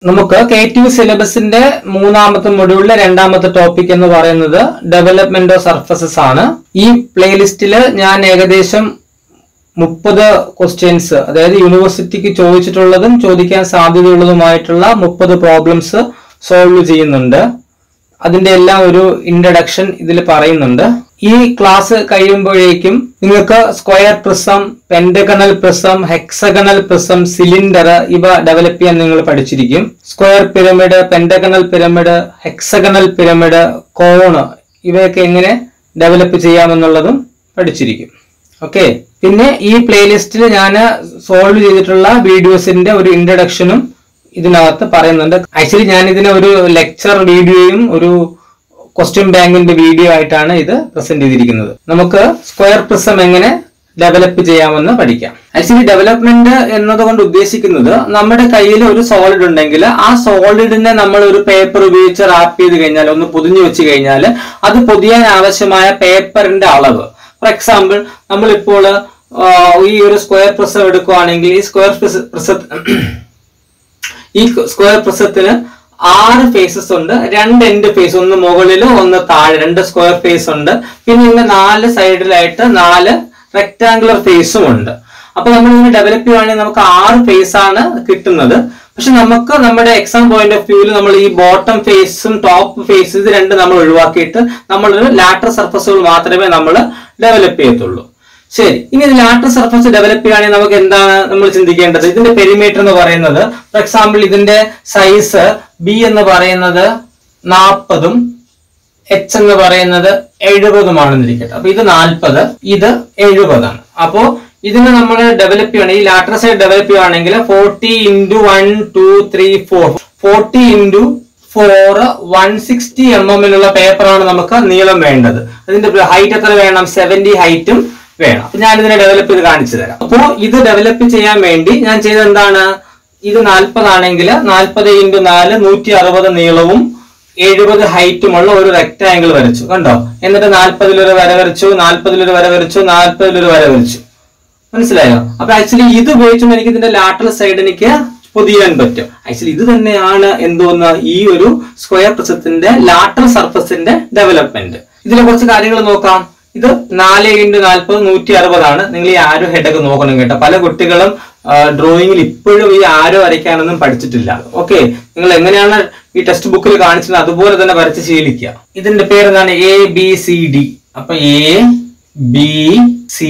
നമുക്ക് K T U സിലബസിന്റെ മൂന്നാമത്തെ മൊഡ്യൂളിലെ രണ്ടാമത്തെ ടോപ്പിക് എന്ന് പറയുന്നത് ഡെവലപ്മെന്റ് ഓഫ് സർഫസസ് ആണ് ഈ പ്ലേലിസ്റ്റിൽ ഞാൻ ഏകദേശം മുപ്പത് ക്വസ്റ്റ്യൻസ് അതായത് യൂണിവേഴ്സിറ്റിക്ക് ചോദിച്ചിട്ടുള്ളതും ചോദിക്കാൻ സാധ്യതയുള്ളതുമായിട്ടുള്ള മുപ്പത് പ്രോബ്ലംസ് സോൾവ് ചെയ്യുന്നുണ്ട് അതിന്റെ എല്ലാം ഒരു ഇൻട്രഡക്ഷൻ ഇതിൽ പറയുന്നുണ്ട് ഈ ക്ലാസ് കഴിയുമ്പോഴേക്കും നിങ്ങൾക്ക് square prism pentagonal prism hexagonal prism cylinder ഇവ ഡെവലപ്പ് ചെയ്യാൻ നിങ്ങൾ പഠിച്ചിരിക്കും square pyramid pentagonal pyramid hexagonal pyramid cone ഇവയൊക്കെ എങ്ങനെ ഡെവലപ്പ് ചെയ്യാമെന്നുള്ളതും പഠിച്ചിരിക്കും ഓക്കെ പിന്നെ ഈ പ്ലേലിസ്റ്റിൽ ഞാൻ സോൾവ് ചെയ്തിട്ടുള്ള വീഡിയോസിന്റെ ഒരു ഇൻട്രഡക്ഷനും ഇതിനകത്ത് പറയുന്നുണ്ട് ആക്ച്വലി ഞാൻ ഇതിനെ ഒരു ലെക്ചർ വീഡിയോയും ഒരു ക്വസ്റ്റ്യൻ ബാങ്കിന്റെ വീഡിയോ ആയിട്ടാണ് ഇത് പ്രസന്റ് ചെയ്തിരിക്കുന്നത് നമുക്ക് സ്ക്വയർ പ്രിസം എങ്ങനെ ഡെവലപ്പ് ചെയ്യാമെന്ന് പഠിക്കാം ആക്ച്വലി ഡെവലപ്മെന്റ് എന്നതുകൊണ്ട് ഉദ്ദേശിക്കുന്നത് നമ്മുടെ കയ്യിൽ ഒരു സോളിഡ് ഉണ്ടെങ്കിൽ ആ സോളിഡിനെ നമ്മൾ ഒരു പേപ്പർ ഉപയോഗിച്ച് റാപ്പ് ചെയ്ത് കഴിഞ്ഞാൽ ഒന്ന് പൊതിഞ്ഞു വെച്ച് കഴിഞ്ഞാൽ അത് പൊതിയാൻ ആവശ്യമായ പേപ്പറിന്റെ അളവ് ഫോർ എക്സാമ്പിൾ നമ്മളിപ്പോൾ ആ, ഈ ഒരു സ്ക്വയർ പ്രിസം എടുക്കുകയാണെങ്കിൽ ഈ സ്ക്വയർ പ്രിസ ഈ സ്ക്വയർ പ്രിസത്തിന് ആറ് ഫേസസ് ഉണ്ട് രണ്ട് എൻഡ് ഫേസ് ഒന്ന് മുകളിലും ഒന്ന് താഴെ രണ്ട് സ്ക്വയർ ഫേസ് ഉണ്ട് പിന്നെ ഇതിന്റെ നാല് സൈഡിലായിട്ട് നാല് റെക്ടാങ്കുലർ ഫേസും ഉണ്ട് അപ്പൊ നമ്മൾ ഇതിനെ ഡെവലപ്പ് ചെയ്യുവാണെങ്കിൽ നമുക്ക് ആറ് ഫേസ് ആണ് കിട്ടുന്നത് പക്ഷെ നമുക്ക് നമ്മുടെ എക്സാം പോയിന്റ് ഓഫ് വ്യൂവിൽ നമ്മൾ ഈ ബോട്ടം ഫേസും ടോപ്പ് ഫേസ് ഇത് രണ്ട് നമ്മൾ ഒഴിവാക്കിയിട്ട് നമ്മളൊരു ലാറ്റർ സർഫസുകൾ മാത്രമേ നമ്മൾ ഡെവലപ്പ് ചെയ്യത്തുള്ളൂ ശരി ഇനി ഇത് ലാറ്റർ സർഫസ് ഡെവലപ്പ് ചെയ്യുകയാണെങ്കിൽ നമുക്ക് എന്താണ് നമ്മൾ ചിന്തിക്കേണ്ടത് ഇതിന്റെ പെരിമീറ്റർ എന്ന് പറയുന്നത് ഫോർ എക്സാമ്പിൾ ഇതിന്റെ സൈസ് ബി എന്ന് പറയുന്നത് നാൽപ്പതും എച്ച് എന്ന് പറയുന്നത് എഴുപതുമാണെന്നിരിക്കട്ടെ അപ്പൊ ഇത് നാൽപ്പത് ഇത് എഴുപതാണ് അപ്പോ ഇതിനെ നമ്മൾ ഡെവലപ്പ് ചെയ്യണം ഈ ലാറ്റർ സൈഡ് ഡെവലപ്പ് ചെയ്യുകയാണെങ്കിൽ forty into one two three four forty into four one sixty M എമ്മിലുള്ള പേപ്പറാണ് നമുക്ക് നീളം വേണ്ടത് അതിന്റെ ഹൈറ്റ് എത്ര വേണം സെവന്റി ഹൈറ്റും വേണം അപ്പൊ ഞാൻ ഇതിനെ ഡെവലപ്പ് ചെയ്ത് കാണിച്ചു തരാം അപ്പോ ഇത് ഡെവലപ്പ് ചെയ്യാൻ വേണ്ടി ഞാൻ ചെയ്തത് എന്താണ് ഇത് നാൽപ്പതാണെങ്കിൽ നാൽപ്പത് ഇൻറ്റു നാല് നൂറ്റി അറുപത് നീളവും എഴുപത് ഹൈറ്റുമുള്ള ഒരു റെക്ടാങ്കിൾ വരച്ചു കണ്ടോ എന്നിട്ട് നാൽപ്പതിലൊരു വര വരച്ചു നാൽപ്പതിലൊരു വര വരച്ചു നാൽപ്പതിലൊരു വര വരച്ചു മനസ്സിലായോ അപ്പൊ ആക്ച്വലി ഇത് ഉപയോഗിച്ചും എനിക്ക് ഇതിന്റെ ലാറ്ററൽ സൈഡ് എനിക്ക് പൊതിയാൻ പറ്റും ആക്ച്വലി ഇത് തന്നെയാണ് എന്തോന്ന് ഈ ഒരു സ്ക്വയർ പ്രിസത്തിന്റെ ലാറ്ററൽ സർഫസിന്റെ ഡെവലപ്മെന്റ് ഇതിലെ കുറച്ച് കാര്യങ്ങൾ നോക്കാം ഇത് നാല് ഇൻറ്റു നാൽപ്പത് നൂറ്റി അറുപതാണ് നിങ്ങൾ ഈ ആരോ ഹെഡൊക്കെ നോക്കണം കേട്ടോ പല കുട്ടികളും ഡ്രോയിങ്ങിൽ ഇപ്പോഴും ഈ ആരോ വരയ്ക്കാനൊന്നും പഠിച്ചിട്ടില്ല ഓക്കെ നിങ്ങൾ എങ്ങനെയാണ് ഈ ടെക്സ്റ്റ് ബുക്കിൽ കാണിച്ചത് അതുപോലെ തന്നെ വരച്ച് ശീലിക്കുക ഇതിന്റെ പേര് എന്താണ് എ ബി സി ഡി അപ്പൊ A B C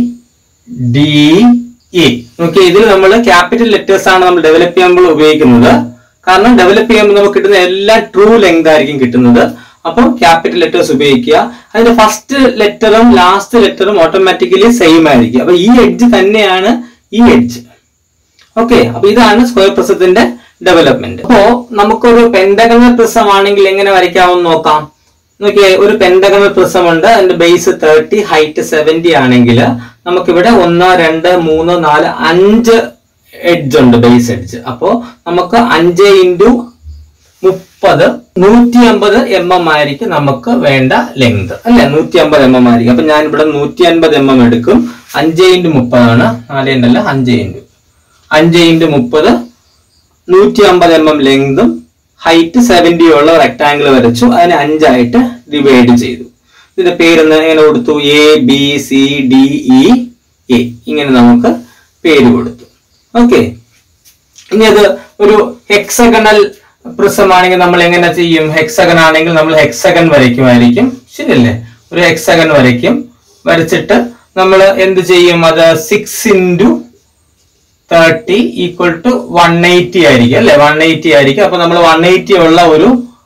D A okay ഇതിൽ നമ്മൾ ക്യാപിറ്റൽ ലെറ്റേഴ്സ് ആണ് നമ്മൾ ഡെവലപ്പ് ചെയ്യുമ്പോൾ ഉപയോഗിക്കുന്നത് കാരണം ഡെവലപ്പ് ചെയ്യുമ്പോൾ നമുക്ക് കിട്ടുന്ന എല്ലാ ട്രൂ ലെങ്ത് ആയിരിക്കും കിട്ടുന്നത് അപ്പം ക്യാപിറ്റൽ ലെറ്റേഴ്സ് ഉപയോഗിക്കുക അതിന്റെ ഫസ്റ്റ് ലെറ്ററും ലാസ്റ്റ് ലെറ്ററും ഓട്ടോമാറ്റിക്കലി സെയിം ആയിരിക്കും അപ്പൊ ഈ എഡ്ജ് തന്നെയാണ് ഈ എഡ്ജ് ഓക്കെ അപ്പൊ ഇതാണ് സ്ക്വയർ പ്രിസത്തിന്റെ ഡെവലപ്മെന്റ് അപ്പോ നമുക്കൊരു പെന്റഗണൽ പ്രിസം ആണെങ്കിൽ എങ്ങനെ വരയ്ക്കാമെന്ന് നോക്കാം നോക്കിയേ ഒരു പെന്റഗണൽ പ്രിസം ഉണ്ട് അതിന്റെ ബേസ് തേർട്ടി ഹൈറ്റ് സെവന്റി ആണെങ്കിൽ നമുക്കിവിടെ ഒന്ന് രണ്ട് മൂന്ന് നാല് അഞ്ച് എഡ്ജ് ഉണ്ട് ബേസ് എഡ്ജ് അപ്പോ നമുക്ക് അഞ്ച് ഇൻറ്റു മുപ്പത് നൂറ്റി അമ്പത് എം എം ആയിരിക്കും നമുക്ക് വേണ്ട ലെങ്ത് അല്ലെ നൂറ്റി അമ്പത് എം എം ആയിരിക്കും അപ്പൊ ഞാൻ ഇവിടെ നൂറ്റി അൻപത് എം എം എടുക്കും അഞ്ച് ഇൻറ്റു മുപ്പതാണ് നാല് ഇൻറ്റല്ല അഞ്ച് ഇൻറ്റു അഞ്ച് ഇൻറ്റു മുപ്പത് നൂറ്റി അമ്പത് എം എം ലെങ്തും ഹൈറ്റ് സെവന്റി ഉള്ള റെക്ടാങ്കിൾ വരച്ചു അതിനെ അഞ്ചായിട്ട് ഡിവൈഡ് ചെയ്തു ഇതിന്റെ പേരെന്ന് എങ്ങനെ കൊടുത്തു A B C D E A ഇങ്ങനെ നമുക്ക് പേര് കൊടുത്തു ഓക്കെ ഇനി അത് ഒരു ഹെക്സഗണൽ പ്രിസം ആണെങ്കിൽ നമ്മൾ എങ്ങനെ ചെയ്യും ഹെക്സഗൺ ആണെങ്കിൽ നമ്മൾ ഹെക്സഗൺ വരയ്ക്കുമായിരിക്കും ശരിയല്ലേ ഒരു ഹെക്സഗൺ വരയ്ക്കും വരച്ചിട്ട് നമ്മൾ എന്ത് ചെയ്യും അത് six into thirty equal to one eighty ആയിരിക്കും അല്ലെ വൺ എയ്റ്റി ആയിരിക്കും അപ്പൊ നമ്മൾ വൺ എയ്റ്റി ഉള്ള ഒരു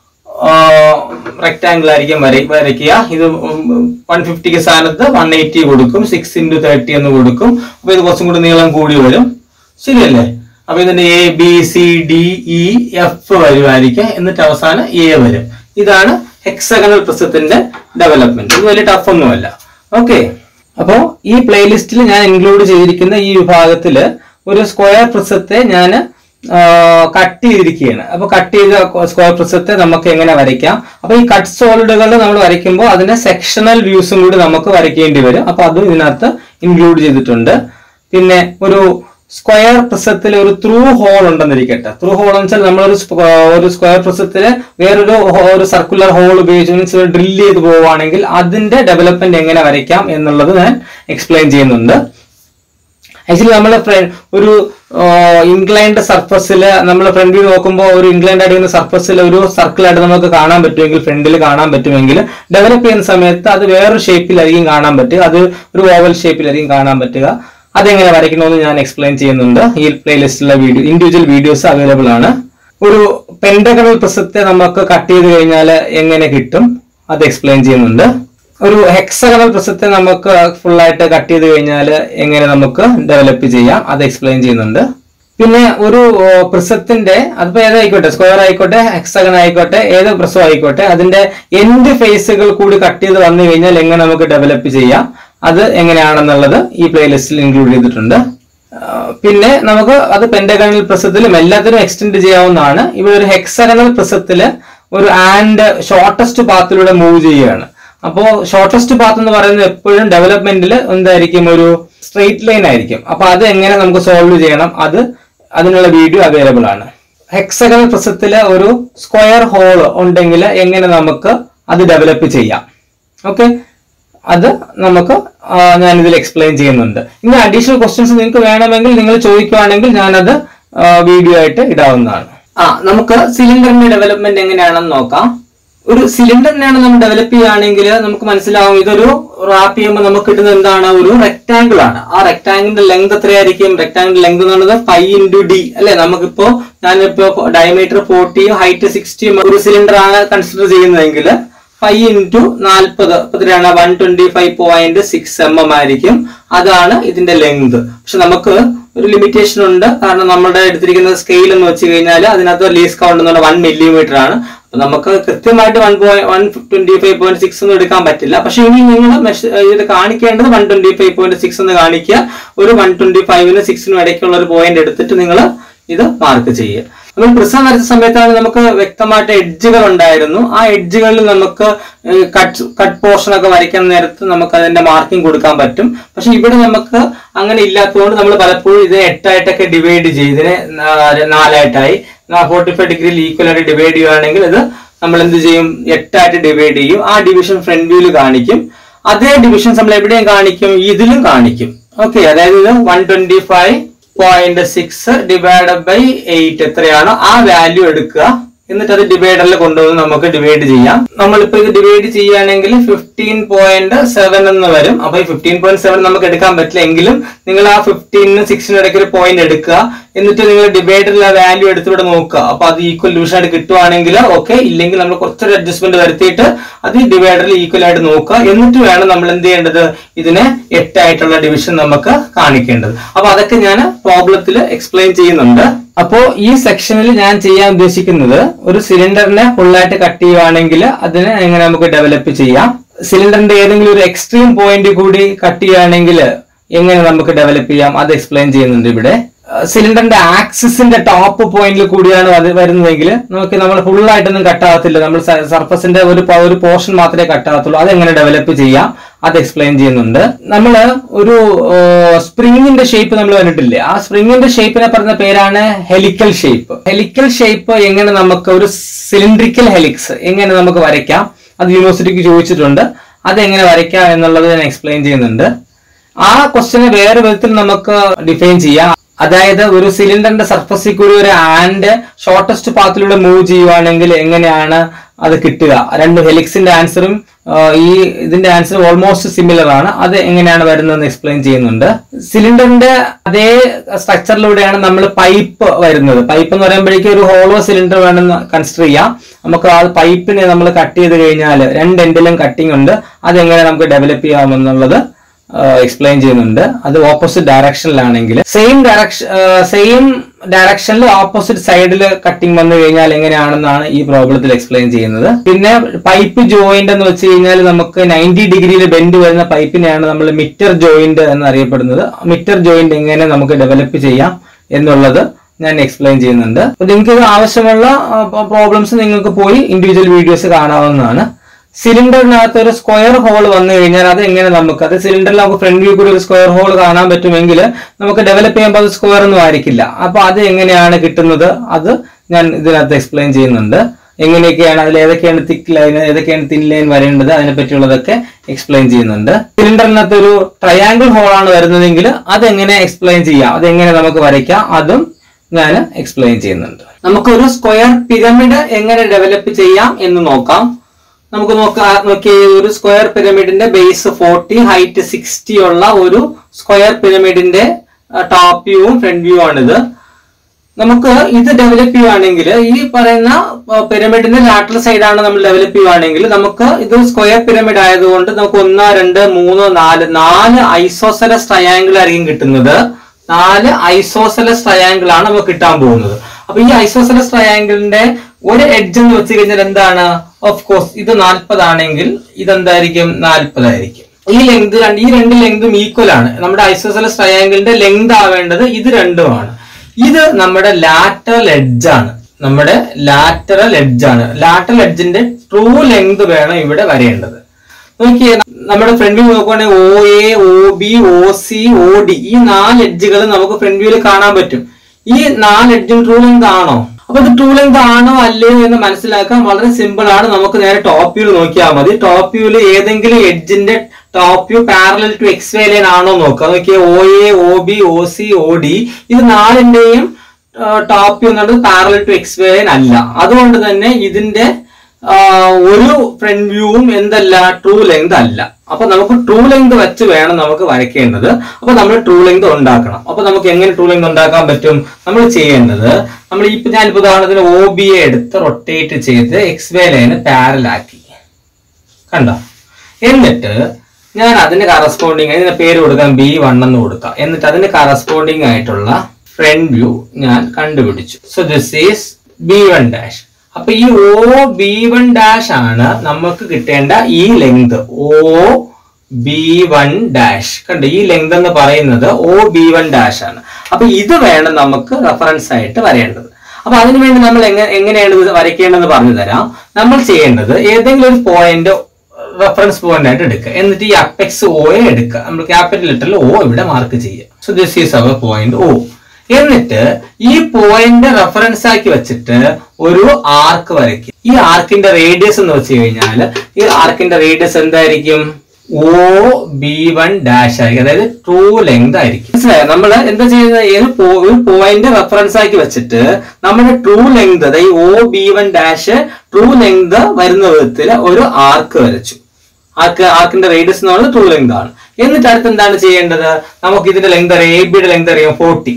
റെക്ടാങ്കിൾ ആയിരിക്കും വര വരയ്ക്കുക ഇത് വൺ ഫിഫ്റ്റിക്ക് സ്ഥാനത്ത് വൺ എയ്റ്റി കൊടുക്കും സിക്സ് ഇൻറ്റു തേർട്ടി എന്ന് കൊടുക്കും അപ്പൊ ഇത് കുറച്ചും കൂടി നീളം കൂടി വരും ശരിയല്ലേ അപ്പൊ ഇതിന്റെ A B C D E F വരുമായിരിക്കും എന്നിട്ട് അവസാനം എ വരും ഇതാണ് ഹെക്സഗണൽ പ്രിസത്തിന്റെ ഡെവലപ്മെന്റ് ഇത് വലിയ ടഫ് ഒന്നുമല്ല ഓക്കെ അപ്പോ ഈ പ്ലേലിസ്റ്റിൽ ഞാൻ ഇൻക്ലൂഡ് ചെയ്തിരിക്കുന്ന ഈ വിഭാഗത്തില് ഒരു സ്ക്വയർ പ്രിസത്തെ ഞാൻ കട്ട് ചെയ്തിരിക്കുകയാണ് അപ്പൊ കട്ട് ചെയ്ത സ്ക്വയർ പ്രിസത്തെ നമുക്ക് എങ്ങനെ വരയ്ക്കാം അപ്പൊ ഈ കട്ട് സോളിഡുകൾ നമ്മൾ വരയ്ക്കുമ്പോൾ അതിന്റെ സെക്ഷണൽ വ്യൂസും കൂടി നമുക്ക് വരയ്ക്കേണ്ടി വരും അപ്പൊ അതും ഇതിനകത്ത് ഇൻക്ലൂഡ് ചെയ്തിട്ടുണ്ട് പിന്നെ ഒരു സ്ക്വയർ പ്രിസത്തിൽ ഒരു ത്രൂ ഹോൾ ഉണ്ടെന്നിരിക്കട്ടെ ത്രൂ ഹോൾ എന്ന് വെച്ചാൽ നമ്മളൊരു സ്ക്വ- ഒരു സ്ക്വയർ പ്രിസത്തില് വേറൊരു ഹോ- ഒരു സർക്കുലർ ഹോൾ ഉപയോഗിച്ച് മീൻസ് ഡ്രിൽ ചെയ്ത് പോവുകയാണെങ്കിൽ അതിന്റെ ഡെവലപ്മെന്റ് എങ്ങനെ വരയ്ക്കാം എന്നുള്ളത് ഞാൻ എക്സ്പ്ലെയിൻ ചെയ്യുന്നുണ്ട് ആക്ച്വലി നമ്മൾ ഒരു ഇൻക്ലൈൻഡ് സർഫസിൽ നമ്മൾ ഫ്രണ്ടിൽ നോക്കുമ്പോൾ ഒരു ഇൻക്ലൈൻഡ് അടിക്കുന്ന സർഫസിൽ ഒരു സർക്കിൾ ആയിട്ട് നമുക്ക് കാണാൻ പറ്റുമെങ്കിൽ ഫ്രണ്ടിൽ കാണാൻ പറ്റുമെങ്കിൽ ഡെവലപ്പ് ചെയ്യുന്ന സമയത്ത് അത് വേറൊരു ഷേപ്പിലായിരിക്കും കാണാൻ പറ്റുക അത് ഒരു ഓവൽ ഷേപ്പിലായിരിക്കും കാണാൻ പറ്റുക അതെങ്ങനെ വരയ്ക്കണമെന്ന് ഞാൻ എക്സ്പ്ലെയിൻ ചെയ്യുന്നുണ്ട് ഈ പ്ലേലിസ്റ്റിലെ വീഡിയോ ഇൻഡിവിജ്വൽ വീഡിയോസ് അവൈലബിൾ ആണ് ഒരു പെൻഡഗണൽ പ്രസത്തെ നമുക്ക് കട്ട് ചെയ്ത് കഴിഞ്ഞാൽ എങ്ങനെ കിട്ടും അത് എക്സ്പ്ലെയിൻ ചെയ്യുന്നുണ്ട് ഒരു ഹെക്സഗണൽ പ്രസത്തെ നമുക്ക് full ആയിട്ട് കട്ട് ചെയ്ത് കഴിഞ്ഞാൽ എങ്ങനെ നമുക്ക് ഡെവലപ്പ് ചെയ്യാം അത് എക്സ്പ്ലെയിൻ ചെയ്യുന്നുണ്ട് പിന്നെ ഒരു പ്രിസത്തിന്റെ അതിപ്പോ ഏതായിക്കോട്ടെ സ്ക്വയർ ആയിക്കോട്ടെ ഹെക്സഗൺ ആയിക്കോട്ടെ ഏത് പ്രസം ആയിക്കോട്ടെ അതിന്റെ എൻഡ് ഫേസുകൾ കൂടി കട്ട് ചെയ്ത് വന്നു കഴിഞ്ഞാൽ എങ്ങനെ നമുക്ക് ഡെവലപ്പ് ചെയ്യാം അത് എങ്ങനെയാണെന്നുള്ളത് ഈ പ്ലേലിസ്റ്റിൽ ഇൻക്ലൂഡ് ചെയ്തിട്ടുണ്ട് ആ, പിന്നെ നമുക്ക് അത് പെന്റഗണൽ പ്രസത്തിലും എല്ലാത്തിനും എക്സ്റ്റെൻഡ് ചെയ്യാവുന്നതാണ് ഇവിടെ ഒരു ഹെക്സഗണൽ പ്രസത്തില് ഒരു ആൻഡ് ഷോർട്ടസ്റ്റ് പാത്തിലൂടെ മൂവ് ചെയ്യുകയാണ് അപ്പോ ഷോർട്ടസ്റ്റ് പാത്ത് എന്ന് പറയുന്നത് എപ്പോഴും ഡെവലപ്മെന്റിൽ എന്തായിരിക്കും ഒരു സ്ട്രെയിറ്റ് ലൈൻ ആയിരിക്കും അപ്പൊ അത് എങ്ങനെ നമുക്ക് സോൾവ് ചെയ്യണം അത് അതിനുള്ള വീഡിയോ അവൈലബിൾ ആണ് ഹെക്സഗണൽ പ്രസത്തില് ഒരു സ്ക്വയർ ഹോൾ ഉണ്ടെങ്കിൽ എങ്ങനെ നമുക്ക് അത് ഡെവലപ്പ് ചെയ്യാം ഓക്കെ അത് നമുക്ക് ആ, ഞാൻ ഇതിൽ എക്സ്പ്ലെയിൻ ചെയ്യുന്നുണ്ട് ഇനി അഡീഷണൽ ക്വസ്റ്റ്യൻസ് നിങ്ങൾക്ക് വേണമെങ്കിൽ നിങ്ങൾ ചോദിക്കുവാണെങ്കിൽ ഞാനത് വീഡിയോ ആയിട്ട് ഇടാവുന്നതാണ് ആ നമുക്ക് സിലിണ്ടറിന്റെ ഡെവലപ്മെന്റ് എങ്ങനെയാണെന്ന് നോക്കാം ഒരു സിലിണ്ടറിനെയാണ് നമ്മൾ ഡെവലപ്പ് ചെയ്യുകയാണെങ്കിൽ നമുക്ക് മനസ്സിലാവും ഇതൊരു റാപ്പ് ചെയ്യുമ്പോൾ നമുക്ക് കിട്ടുന്നത് എന്താണ് ഒരു റെക്ടാംഗിൾ ആണ് ആ റെക്ടാംഗിളിന്റെ ലെങ്ത് എത്രയായിരിക്കും റെക്ടാംഗിൾ ലെങ്ത് എന്ന് പറയുന്നത് ഫൈവ് ഇൻറ്റു ഡി അല്ലെ നമുക്കിപ്പോ ഞാനിപ്പോ ഡയമീറ്റർ ഫോർട്ടിയും ഹൈറ്റ് സിക്സ്റ്റിയും ഒരു സിലിണ്ടർ ആണ് കൺസിഡർ ചെയ്യുന്നതെങ്കിൽ ഫൈവ് ഇൻറ്റു നാൽപ്പത് എത്രയാണ് one twenty five point six M M ആയിരിക്കും അതാണ് ഇതിന്റെ ലെങ്ത് പക്ഷെ നമുക്ക് ഒരു ലിമിറ്റേഷൻ ഉണ്ട് കാരണം നമ്മുടെ എടുത്തിരിക്കുന്ന സ്കെയിൽ എന്ന് വെച്ച് കഴിഞ്ഞാൽ അതിനകത്ത് ലീസ് കൗണ്ട് എന്ന് പറഞ്ഞാൽ വൺ മില്ലിമീറ്റർ ആണ് അപ്പൊ നമുക്ക് കൃത്യമായിട്ട് one point one twenty five point six ഒന്നും എടുക്കാൻ പറ്റില്ല പക്ഷെ ഇനി നിങ്ങൾ ഇത് കാണിക്കേണ്ടത് one twenty five point six എന്ന് കാണിക്കുക ഒരു വൺ ട്വന്റി ഫൈവിന് സിക്സിനും ഇടയ്ക്കുള്ള ഒരു പോയിന്റ് എടുത്തിട്ട് നിങ്ങൾ ഇത് മാർക്ക് ചെയ്യുക നമ്മൾ പ്രിസം വരച്ച സമയത്താണ് നമുക്ക് വ്യക്തമായിട്ട് എഡ്ജുകൾ ഉണ്ടായിരുന്നു ആ എഡ്ജുകളിൽ നമുക്ക് കട്ട് കട്ട് പോർഷൻ ഒക്കെ വരയ്ക്കാൻ നേരത്ത് നമുക്ക് അതിന്റെ മാർക്കിംഗ് കൊടുക്കാൻ പറ്റും പക്ഷെ ഇവിടെ നമുക്ക് അങ്ങനെ ഇല്ലാത്തതുകൊണ്ട് നമ്മൾ പലപ്പോഴും ഇത് എട്ടായിട്ടൊക്കെ ഡിവൈഡ് ചെയ്ത് ഇതിനെ നാ- നാലായിട്ടായി ഫോർട്ടി ഫൈവ് ഡിഗ്രിയിൽ ഈക്വൽ ആയിട്ട് ഡിവൈഡ് ചെയ്യുകയാണെങ്കിൽ ഇത് നമ്മൾ എന്ത് ചെയ്യും എട്ടായിട്ട് ഡിവൈഡ് ചെയ്യും ആ ഡിവിഷൻ ഫ്രണ്ട് വ്യൂല് കാണിക്കും അതേ ഡിവിഷൻസ് നമ്മൾ എവിടെയും കാണിക്കും ഇതിലും കാണിക്കും ഓക്കെ അതായത് ഇത് one twenty five point six divide by eight എത്രയാണോ ആ വാല്യൂ എടുക്കുക എന്നിട്ട് അത് ഡിവൈഡറിൽ കൊണ്ടുവന്ന് നമുക്ക് ഡിവൈഡ് ചെയ്യാം നമ്മളിപ്പോ ഇത് ഡിവൈഡ് ചെയ്യുകയാണെങ്കിൽ ഫിഫ്റ്റീൻ പോയിന്റ് സെവൻ എന്ന് വരും അപ്പൊ ഈ ഫിഫ്റ്റീൻ പോയിന്റ് സെവൻ നമുക്ക് എടുക്കാൻ പറ്റില്ല എങ്കിലും നിങ്ങൾ ആ ഫിഫ്റ്റീനും സിക്സിനും ഇടയ്ക്ക് ഒരു പോയിന്റ് എടുക്കുക എന്നിട്ട് നിങ്ങൾ ഡിവൈഡറിൽ ആ വാല്യൂ എടുത്ത് ഇവിടെ നോക്കുക അപ്പൊ അത് ഈക്വൽ ഡിവിഷൻ ആയിട്ട് കിട്ടുവാണെങ്കിൽ ഓക്കെ ഇല്ലെങ്കിൽ നമ്മൾ കുറച്ചൊരു അഡ്ജസ്റ്റ്മെന്റ് വരുത്തിയിട്ട് അത് ഡിവൈഡറിൽ ഈക്വൽ ആയിട്ട് നോക്കുക എന്നിട്ട് വേണം നമ്മൾ എന്ത് ചെയ്യേണ്ടത് ഇതിനെ എട്ടായിട്ടുള്ള ഡിവിഷൻ നമുക്ക് കാണിക്കേണ്ടത് അപ്പൊ അതൊക്കെ ഞാൻ പ്രോബ്ലത്തിൽ എക്സ്പ്ലെയിൻ ചെയ്യുന്നുണ്ട് അപ്പോ ഈ സെക്ഷനിൽ ഞാൻ ചെയ്യാൻ ഉദ്ദേശിക്കുന്നത് ഒരു സിലിണ്ടറിനെ ഫുള്ളായിട്ട് കട്ട് ചെയ്യുവാണെങ്കിൽ അതിനെ എങ്ങനെ നമുക്ക് ഡെവലപ്പ് ചെയ്യാം സിലിണ്ടറിന്റെ ഏതെങ്കിലും ഒരു എക്സ്ട്രീം പോയിന്റ് കൂടി കട്ട് ചെയ്യുകയാണെങ്കിൽ എങ്ങനെ നമുക്ക് ഡെവലപ്പ് ചെയ്യാം അത് എക്സ്പ്ലെയിൻ ചെയ്യുന്നുണ്ട് ഇവിടെ സിലിണ്ടറിന്റെ ആക്സിസിന്റെ ടോപ്പ് പോയിന്റിൽ കൂടിയാണ് അത് വരുന്നതെങ്കിൽ നമുക്ക് നമ്മൾ ഫുൾ ആയിട്ടൊന്നും കട്ടാകത്തില്ല നമ്മൾ സർഫസിന്റെ ഒരു പ- ഒരു പോർഷൻ മാത്രമേ കട്ടാകത്തുള്ളൂ അതെങ്ങനെ ഡെവലപ്പ് ചെയ്യാം അത് എക്സ്പ്ലെയിൻ ചെയ്യുന്നുണ്ട് നമ്മൾ ഒരു സ്പ്രിങ്ങിന്റെ ഷേപ്പ് നമ്മൾ കണ്ടിട്ടില്ലേ ആ സ്പ്രിങ്ങിന്റെ ഷേപ്പിനെ പറഞ്ഞ പേരാണ് ഹെലിക്കൽ ഷേപ്പ് ഹെലിക്കൽ ഷേപ്പ് എങ്ങനെ നമുക്ക് ഒരു സിലിണ്ട്രിക്കൽ ഹെലിക്സ് എങ്ങനെ നമുക്ക് വരയ്ക്കാം അത് യൂണിവേഴ്സിറ്റിക്ക് ചോദിച്ചിട്ടുണ്ട് അത് എങ്ങനെ വരയ്ക്കാം എന്നുള്ളത് ഞാൻ എക്സ്പ്ലെയിൻ ചെയ്യുന്നുണ്ട് ആ ക്വസ്റ്റിനെ വേറെ വിധത്തിൽ നമുക്ക് ഡിഫൈൻ ചെയ്യാം അതായത് ഒരു സിലിണ്ടറിന്റെ സർഫസിൽ കൂടി ഒരു ആൻഡ് ഷോർട്ടസ്റ്റ് പാത്തിലൂടെ മൂവ് ചെയ്യുവാണെങ്കിൽ എങ്ങനെയാണ് അത് കിട്ടുക രണ്ട് ഹെലിക്സിന്റെ ആൻസറും ഈ ഇതിന്റെ ആൻസർ ഓൾമോസ്റ്റ് സിമിലർ ആണ് അത് എങ്ങനെയാണ് വരുന്നതെന്ന് എക്സ്പ്ലെയിൻ ചെയ്യുന്നുണ്ട് സിലിണ്ടറിന്റെ അതേ സ്ട്രക്ചറിലൂടെയാണ് നമ്മൾ പൈപ്പ് വരുന്നത് പൈപ്പ് എന്ന് പറയുമ്പോഴേക്കും ഒരു ഹോളോ സിലിണ്ടർ വേണമെന്ന് കൺസിഡർ ചെയ്യാം നമുക്ക് ആ പൈപ്പിനെ നമ്മൾ കട്ട് ചെയ്ത് കഴിഞ്ഞാൽ രണ്ട് എൻഡിലും കട്ടിംഗ് ഉണ്ട് അതെങ്ങനെ നമുക്ക് ഡെവലപ്പ് ചെയ്യാമെന്നുള്ളത് എക്സ്പ്ലെയിൻ ചെയ്യുന്നുണ്ട് അത് ഓപ്പോസിറ്റ് ഡയറക്ഷനിലാണെങ്കിൽ സെയിം ഡയറക്ഷൻ സെയിം ഡയറക്ഷനിൽ ഓപ്പോസിറ്റ് സൈഡിൽ കട്ടിങ് വന്നു കഴിഞ്ഞാൽ എങ്ങനെയാണെന്നാണ് ഈ പ്രോബ്ലത്തിൽ എക്സ്പ്ലെയിൻ ചെയ്യുന്നത് പിന്നെ പൈപ്പ് ജോയിന്റ് എന്ന് വെച്ച് കഴിഞ്ഞാൽ നമുക്ക് നയൻറ്റി ഡിഗ്രിയിൽ ബെൻഡ് വരുന്ന പൈപ്പിനെയാണ് നമ്മൾ മിറ്റർ ജോയിന്റ് എന്ന് അറിയപ്പെടുന്നത് മിറ്റർ ജോയിന്റ് എങ്ങനെ നമുക്ക് ഡെവലപ്പ് ചെയ്യാം എന്നുള്ളത് ഞാൻ എക്സ്പ്ലെയിൻ ചെയ്യുന്നുണ്ട് അപ്പൊ നിങ്ങൾക്ക് ഇത് ആവശ്യമുള്ള പ്രോബ്ലംസ് നിങ്ങൾക്ക് പോയി ഇൻഡിവിജ്വൽ വീഡിയോസ് കാണാവുന്നതാണ് സിലിണ്ടറിനകത്ത് ഒരു സ്ക്വയർ ഹോൾ വന്നു കഴിഞ്ഞാൽ അത് എങ്ങനെ നമുക്ക് അത് സിലിണ്ടറിൽ നമുക്ക് ഫ്രണ്ട് വ്യൂ കൂടി ഒരു സ്ക്വയർ ഹോൾ കാണാൻ പറ്റുമെങ്കിൽ നമുക്ക് ഡെവലപ്പ് ചെയ്യുമ്പോൾ അത് സ്ക്വയർ ഒന്നും ആയിരിക്കില്ല അപ്പൊ അത് എങ്ങനെയാണ് കിട്ടുന്നത് അത് ഞാൻ ഇതിനകത്ത് എക്സ്പ്ലെയിൻ ചെയ്യുന്നുണ്ട് എങ്ങനെയൊക്കെയാണ് അതിൽ ഏതൊക്കെയാണ് തിക്ക് ലൈൻ ഏതൊക്കെയാണ് തിൻ ലൈൻ വരേണ്ടത് അതിനെ പറ്റിയുള്ളതൊക്കെ എക്സ്പ്ലെയിൻ ചെയ്യുന്നുണ്ട് സിലിണ്ടറിനകത്ത് ഒരു ട്രയാങ്കിൾ ഹോൾ ആണ് വരുന്നതെങ്കിൽ അതെങ്ങനെ എക്സ്പ്ലെയിൻ ചെയ്യാം അതെങ്ങനെ നമുക്ക് വരയ്ക്കാം അതും ഞാൻ എക്സ്പ്ലെയിൻ ചെയ്യുന്നുണ്ട് നമുക്കൊരു സ്ക്വയർ പിരമിഡ് എങ്ങനെ ഡെവലപ്പ് ചെയ്യാം എന്ന് നോക്കാം നമുക്ക് നോക്കാം നോക്കിയ ഒരു സ്ക്വയർ പിരമിഡിന്റെ ബേസ് ഫോർട്ടി ഹൈറ്റ് സിക്സ്റ്റി ഉള്ള ഒരു സ്ക്വയർ പിരമിഡിന്റെ ടോപ്പ് വ്യൂവും ഫ്രണ്ട് വ്യൂ ആണിത് നമുക്ക് ഇത് ഡെവലപ്പ് ചെയ്യുവാണെങ്കിൽ ഈ പറയുന്ന പിരമിഡിന്റെ ലാറ്ററൽ സൈഡാണ് നമ്മൾ ഡെവലപ്പ് ചെയ്യുവാണെങ്കിൽ നമുക്ക് ഇത് സ്ക്വയർ പിരമിഡ് ആയതുകൊണ്ട് നമുക്ക് ഒന്ന് രണ്ട് മൂന്ന് നാല് നാല് ഐസോസലസ് ട്രയാങ്കിൾ ആയിരിക്കും കിട്ടുന്നത് നാല് ഐസോസലസ് ട്രയാങ്കിൾ ആണ് നമുക്ക് കിട്ടാൻ പോകുന്നത് അപ്പൊ ഈ ഐസോസലസ് ട്രയാങ്കിളിന്റെ ഒരു എഡ്ജ് എന്ന് വെച്ച് കഴിഞ്ഞാൽ എന്താണ് ഓഫ് കോഴ്സ് ഇത് നാൽപ്പതാണെങ്കിൽ ഇതെന്തായിരിക്കും നാൽപ്പതായിരിക്കും ഈ ലെങ്ത് ഈ രണ്ട് ലെങ്തും ഈക്വൽ ആണ് നമ്മുടെ ഐസോസലസ് ട്രയാങ്കിളിന്റെ ലെങ്ത് ആവേണ്ടത് ഇത് രണ്ടുമാണ് ഇത് നമ്മുടെ ലാറ്ററൽ എഡ്ജ് ആണ് നമ്മുടെ ലാറ്ററൽ എഡ്ജ് ആണ് ലാറ്ററൽ എഡ്ജിന്റെ ട്രൂ ലെങ്ത് വേണം ഇവിടെ വരേണ്ടത് നോക്കിയേ നമ്മുടെ ഫ്രണ്ട് വ്യൂ നോക്കുവാണെങ്കിൽ O A O B O C O D ഈ നാല് എഡ്ജുകൾ നമുക്ക് ഫ്രണ്ട് വ്യൂവിൽ കാണാൻ പറ്റും ഈ നാല് എഡ്ജും ട്രൂ ലെങ്ത് ആണോ അപ്പൊ ഇത് ട്രൂ ലെങ്ത് ആണോ അല്ലയോ എന്ന് മനസ്സിലാക്കാൻ വളരെ സിമ്പിൾ ആണ് നമുക്ക് നേരെ ടോപ്പ് വ്യൂ നോക്കിയാൽ മതി ടോപ്പ് വ്യൂവിൽ ഏതെങ്കിലും എഡ്ജിന്റെ top view parallel to X Y line ആണോ നോക്കുക നോക്കിയാൽ O A O B O C O D ഇത് നാലിന്റെയും ടോപ്പ് വ്യൂ എന്നുള്ളത് parallel to X Y line അല്ല അതുകൊണ്ട് തന്നെ ഇതിന്റെ ആ, ഒരു ഫ്രണ്ട് വ്യൂവും എന്തല്ല ട്രൂ ലെങ്ത് അല്ല അപ്പൊ നമുക്ക് ട്രൂ ലെങ്ത് വെച്ച് വേണം നമുക്ക് വരയ്ക്കേണ്ടത് അപ്പൊ നമ്മൾ ട്രൂ ലെങ്ത് ഉണ്ടാക്കണം അപ്പൊ നമുക്ക് എങ്ങനെ ട്രൂ ലെങ്ത് ഉണ്ടാക്കാൻ പറ്റും നമ്മൾ ചെയ്യേണ്ടത് നമ്മൾ ഇപ്പൊ ഞാൻ ഇപ്പൊ ഉദാഹരണത്തിന് ഒ ബി എ എടുത്ത് റൊട്ടേറ്റ് ചെയ്ത് എക്സ് വൈ ലൈന് പാരലാക്കി കണ്ടോ എന്നിട്ട് ഞാൻ അതിന് കറസ്പോണ്ടിങ് ഇതിന് പേര് കൊടുക്കാം ബി വൺ എന്ന് കൊടുക്കാം എന്നിട്ട് അതിന് കറസ്പോണ്ടിങ് ആയിട്ടുള്ള ഫ്രണ്ട് വ്യൂ ഞാൻ കണ്ടുപിടിച്ചു so this is B one dash അപ്പൊ ഈ ഒ ബി വൺ ഡാഷ് ആണ് നമുക്ക് കിട്ടേണ്ട ഈ length O B one dash കണ്ടോ ഈ ലെങ്ത് എന്ന് പറയുന്നത് ഒ ബി വൺ ഡാഷ് ആണ് അപ്പൊ ഇത് വേണം നമുക്ക് റെഫറൻസ് ആയിട്ട് വരേണ്ടത് അപ്പൊ അതിനുവേണ്ടി നമ്മൾ എങ്ങനെ എങ്ങനെയാണ് ഇത് വരയ്ക്കേണ്ടതെന്ന് പറഞ്ഞു തരാം നമ്മൾ ചെയ്യേണ്ടത് ഏതെങ്കിലും ഒരു പോയിന്റ് റെഫറൻസ് പോയിന്റ് ആയിട്ട് എടുക്കുക എന്നിട്ട് ഈ അപ്പെക്സ് ഒ എടുക്കുക നമ്മൾ ക്യാപിറ്റൽ ലെറ്ററിൽ ഒ ഇവിടെ മാർക്ക് ചെയ്യുക so this is our point O എന്നിട്ട് ഈ പോയിന്റ് റെഫറൻസ് ആക്കി വെച്ചിട്ട് ഒരു ആർക്ക് വരയ്ക്കുക ഈ ആർക്കിന്റെ റേഡിയസ് എന്ന് വെച്ച് കഴിഞ്ഞാൽ ഈ ആർക്കിന്റെ റേഡിയസ് എന്തായിരിക്കും ഒ ബി വൺ ഡാഷ് ആയിരിക്കും അതായത് ട്രൂ ലെങ്ത് ആയിരിക്കും മനസ്സിലായോ നമ്മൾ എന്താ ചെയ്യുന്നത് ഏത് പോ- ഒരു പോയിന്റ് റെഫറൻസ് ആക്കി വെച്ചിട്ട് നമ്മുടെ ട്രൂ ലെങ്ത് അതായത് O B one dash true length വരുന്ന വിധത്തിൽ ഒരു ആർക്ക് വരച്ചു ആർക്ക് ആർക്കിന്റെ റേഡിയസ് എന്ന് പറയുന്നത് ട്രൂ ലെങ്ത് ആണ് എന്നിട്ട് അടുത്ത് എന്താണ് ചെയ്യേണ്ടത് നമുക്ക് ഇതിന്റെ ലെങ്ത് അറിയാം എ ബിയുടെ ലെങ്ത് അറിയാം ഫോർട്ടി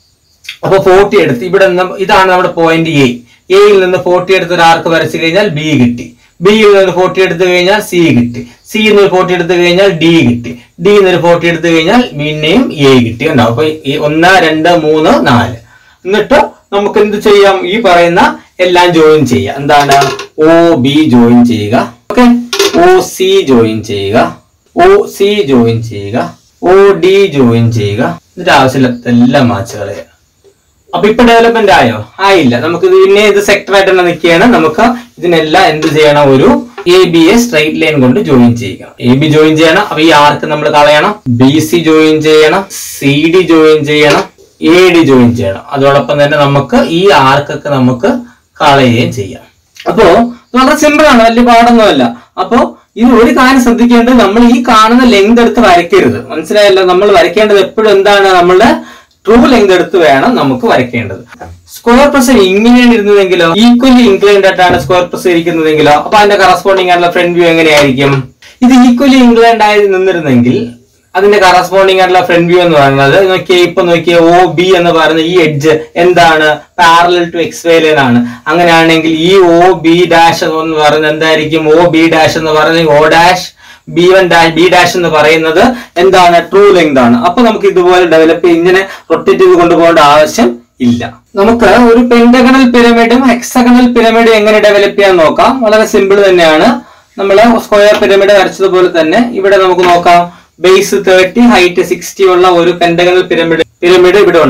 അപ്പൊ ഫോർട്ടി എടുത്ത് ഇവിടെ നിന്ന് ഇതാണ് നമ്മുടെ പോയിന്റ് എ എയിൽ നിന്ന് ഫോർട്ടി എടുത്ത് ഒരു ആർക്ക് വരച്ചു കഴിഞ്ഞാൽ ബി കിട്ടി ബിയിൽ നിന്ന് ഫോർട്ടി എടുത്തു കഴിഞ്ഞാൽ സി കിട്ടി സിയിൽ നിന്ന് ഫോർട്ടി എടുത്തു കഴിഞ്ഞാൽ ഡി കിട്ടി ഡി നിന്ന് ഫോർട്ടി എടുത്തു കഴിഞ്ഞാൽ പിന്നെയും എ കിട്ടി ഉണ്ടാവും അപ്പൊ ഈ ഒന്ന് രണ്ട് മൂന്ന് നാല് എന്നിട്ട് നമുക്ക് എന്ത് ചെയ്യാം ഈ പറയുന്ന എല്ലാം ജോയിൻ ചെയ്യാം എന്താണ് ഒ ബി ജോയിൻ ചെയ്യുക ഓക്കെ ഒ സി ജോയിൻ ചെയ്യുക ഒ സി ജോയിൻ ചെയ്യുക ഒ ഡി ജോയിൻ ചെയ്യുക എന്നിട്ട് ആവശ്യമില്ലാത്ത എല്ലാം മാച്ച് കളയുക അപ്പൊ ഇപ്പൊ ഡെവലപ്മെന്റ് ആയോ ആയില്ല നമുക്ക് ഇത് പിന്നെ ഇത് സെക്ടർ ആയിട്ട് തന്നെ നിൽക്കുകയാണ് നമുക്ക് ഇതിനെല്ലാം എന്ത് ചെയ്യണം ഒരു A B A straight line കൊണ്ട് ജോയിൻ ചെയ്യുക എ ബി ജോയിൻ ചെയ്യണം അപ്പൊ ഈ ആർക്ക് നമ്മൾ കളയണം ബി സി ജോയിൻ ചെയ്യണം സി ഡി ജോയിൻ ചെയ്യണം എ ഡി ജോയിൻ ചെയ്യണം അതോടൊപ്പം തന്നെ നമുക്ക് ഈ ആർക്കൊക്കെ നമുക്ക് കളയുകയും ചെയ്യാം അപ്പോ വളരെ സിമ്പിൾ ആണ് വലിയ പാടൊന്നുമല്ല അപ്പോ ഇത് ഒരു കാര്യം ശ്രദ്ധിക്കേണ്ടത് നമ്മൾ ഈ കാണുന്ന ലെങ്ത് എടുത്ത് വരയ്ക്കരുത് മനസ്സിലായല്ലോ നമ്മൾ വരയ്ക്കേണ്ടത് എപ്പോഴും എന്താണ് നമ്മളുടെ ട്രൂ ലെങ്ത് എടുത്ത് വേണം നമുക്ക് വരയ്ക്കേണ്ടത് സ്ക്വയർ പ്രസ് ഇങ്ങനെയാണ് ഇരുന്നതെങ്കിലോ ഈക്വലി ഇൻക്ലൈൻഡ് ആയിട്ടാണ് സ്ക്വയർ പ്രസ് ഇരിക്കുന്നതെങ്കിലോ അപ്പൊ അതിന്റെ കറസ്പോണ്ടിങ് ആയിട്ടുള്ള ഫ്രണ്ട് വ്യൂ എങ്ങനെയായിരിക്കും ഇത് ഈക്വലി ഇൻക്ലൈൻഡ് ആയി നിന്നിരുന്നെങ്കിൽ അതിന്റെ കറസ്പോണ്ടിങ് ആയിട്ടുള്ള ഫ്രണ്ട് വ്യൂ എന്ന് പറയുന്നത് നോക്കിയേ ഇപ്പൊ നോക്കിയേ ഒ ബി എന്ന് പറയുന്ന ഈ എഡ്ജ് എന്താണ് parallel to X Y line ആണ് അങ്ങനെയാണെങ്കിൽ ഈ ഒ ബി ഡാഷ് എന്ന് പറയുന്നത് എന്തായിരിക്കും ഒ ബി ഡാഷ് എന്ന് പറയുന്നത് O dash B one dash B dash എന്ന് പറയുന്നത് എന്താണ് ട്രൂ ലെങ്ത് ആണ് അപ്പൊ നമുക്ക് ഇതുപോലെ ഡെവലപ്പ് ഇങ്ങനെ റൊട്ടേറ്റ് ചെയ്ത് കൊണ്ടുപോകേണ്ട ആവശ്യം ഇല്ല നമുക്ക് ഒരു പെന്റഗണൽ പിരമിഡും ഹെക്സഗണൽ പിരമിഡും എങ്ങനെ ഡെവലപ്പ് ചെയ്യാൻ നോക്കാം വളരെ സിമ്പിൾ തന്നെയാണ് നമ്മൾ സ്ക്വയർ പിരമിഡ് വരച്ചതുപോലെ തന്നെ ഇവിടെ നമുക്ക് നോക്കാം ബേസ് തേർട്ടി ഹൈറ്റ് സിക്സ്റ്റി ഉള്ള ഒരു പെന്റഗണൽ പിരമിഡ് പിരമിഡ് ഇവിടെ ഉണ്ട്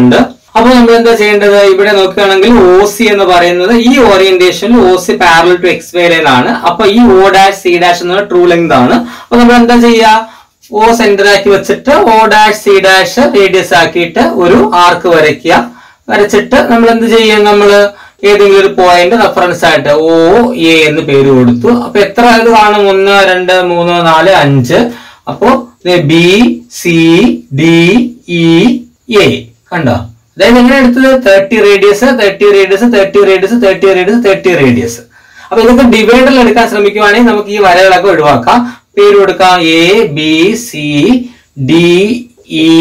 അപ്പൊ നമ്മൾ എന്താ ചെയ്യേണ്ടത് ഇവിടെ നോക്കുകയാണെങ്കിൽ ഒ സി എന്ന് പറയുന്നത് ഈ ഓറിയന്റേഷനിൽ O C parallel to X Y line ആണ് അപ്പൊ ഈ ഒ ഡാഷ് സി ഡാഷ് എന്ന ട്രൂ ലെങ്ത് ആണ് അപ്പൊ നമ്മൾ എന്താ ചെയ്യുക ഒ സെന്റർ ആക്കി വെച്ചിട്ട് O dash C dash radius ആക്കിയിട്ട് ഒരു ആർക്ക് വരയ്ക്കുക വരച്ചിട്ട് നമ്മൾ എന്ത് ചെയ്യും നമ്മൾ ഏതെങ്കിലും ഒരു പോയിന്റ് റെഫറൻസ് ആയിട്ട് ഒ എ എന്ന് പേര് കൊടുത്തു അപ്പൊ എത്ര ഇത് കാണും ഒന്ന് രണ്ട് മൂന്ന് നാല് അഞ്ച് അപ്പോ B C D E A കണ്ടോ അതായത് എങ്ങനെ എടുത്തത് thirty radius thirty radius thirty radius thirty radius thirty radius അപ്പൊ ഇതൊക്കെ ഡിവൈഡറിൽ എടുക്കാൻ ശ്രമിക്കുവാണെങ്കിൽ നമുക്ക് ഈ വരകളൊക്കെ ഒഴിവാക്കാം പേര് കൊടുക്കാം A B C D E